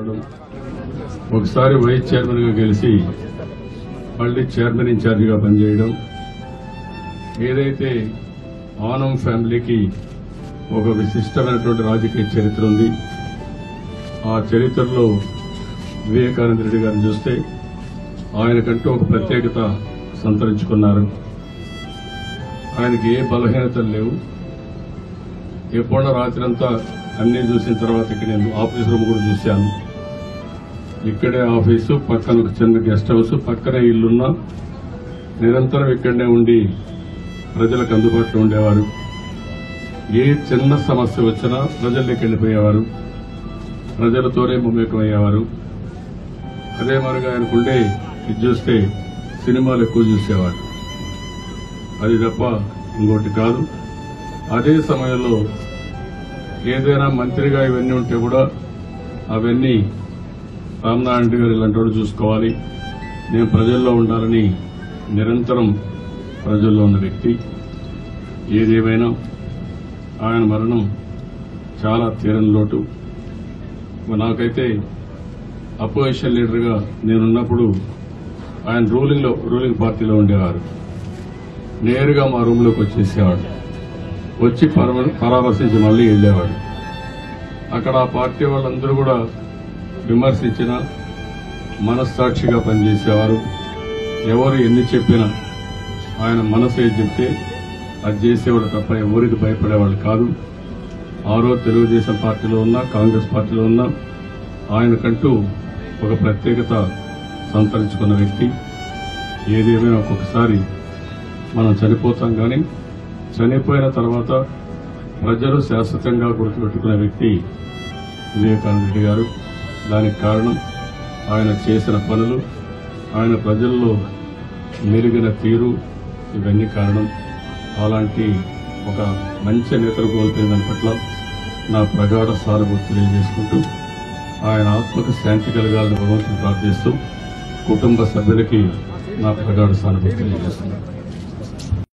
రావడం ఒకసారి vice chairman గా గెలిచి మళ్ళీ చైర్మన్ ఇన్ఛార్జిగా పనిచేయడం ఏదైతే ఆనం ఫ్యామిలీకి ఒక విశిష్టమైనటువంటి రాజకీయ చరిత్ర ఉంది ఆ చరిత్రలో వివేకానంద రెడ్డి గారిని చూస్తే ఆయనకంటూ ఒక ప్రత్యేకత సంతరించుకున్నారు ఆయనకి ఏ బలహీనతలు లేవు ఎప్పుడో రాత్రి అంతా అన్ని చూసిన తర్వాత ఇక్కడ నేను ఆఫీస్ రూమ్ కూడా చూశాను ఇక్కడే ఆఫీసు పక్కన ఒక చిన్న గెస్ట్ హౌస్ పక్కనే ఇల్లున్నా నిరంతరం ఇక్కడనే ఉండి ప్రజలకు అందుబాటులో ఉండేవారు ఏ చిన్న సమస్య వచ్చినా ప్రజల్లోకి వెళ్ళిపోయేవారు ప్రజలతోనే మమేకమయ్యేవారు అదే మరిగా ఆయనకుండే ఇది చూస్తే సినిమాలు ఎక్కువ చూసేవారు అది తప్ప ఇంకోటి కాదు అదే సమయంలో ఏదైనా మంత్రిగా ఇవన్నీ ఉంటే కూడా అవన్నీ రామనారాయణ రెడ్డి గారు ఇలాంటి వాడు చూసుకోవాలి నేను ప్రజల్లో ఉండాలని నిరంతరం ప్రజల్లో ఉన్న వ్యక్తి ఏదేమైనా ఆయన మరణం చాలా తీరని లోటు నాకైతే అపోజిషన్ లీడర్గా నేనున్నప్పుడు ఆయన రూలింగ్ లో రూలింగ్ పార్టీలో ఉండేవారు నేరుగా మా రూమ్లోకి వచ్చేసేవాడు వచ్చి పరమ- పరామర్శించి మళ్ళీ వెళ్ళేవాడు అక్కడ ఆ పార్టీ వాళ్ళందరూ కూడా విమర్శించిన మనస్సాక్షిగా పనిచేసేవారు ఎవరు ఎన్ని చెప్పినా ఆయన మనసు ఏది చెప్తే అది చేసేవాడు తప్ప ఎవరికి భయపడేవాళ్ళు కాదు ఆ రోజు తెలుగుదేశం పార్టీలో ఉన్నా కాంగ్రెస్ పార్టీలో ఉన్నా ఆయనకంటూ ఒక ప్రత్యేకత సంతరించుకున్న వ్యక్తి ఏదేమైనా ఒక్కొక్కసారి మనం చనిపోతాం కానీ చనిపోయిన తర్వాత ప్రజలు శాశ్వతంగా గుర్తుపెట్టుకునే వ్యక్తి వివేకానంద రెడ్డి గారు దానికి కారణం ఆయన చేసిన పనులు ఆయన ప్రజల్లో మెరుగిన తీరు ఇవన్నీ కారణం అలాంటి ఒక మంచి నేతలు కోల్పోయిన దాని పట్ల నా ప్రగాఢ సానుభూతి తెలియజేసుకుంటూ ఆయన ఆత్మకు శాంతి కలగాలని భగవంతుని ప్రార్థిస్తూ కుటుంబ సభ్యులకి నా ప్రగాఢ సానుభూతి తెలియజేస్తున్నాను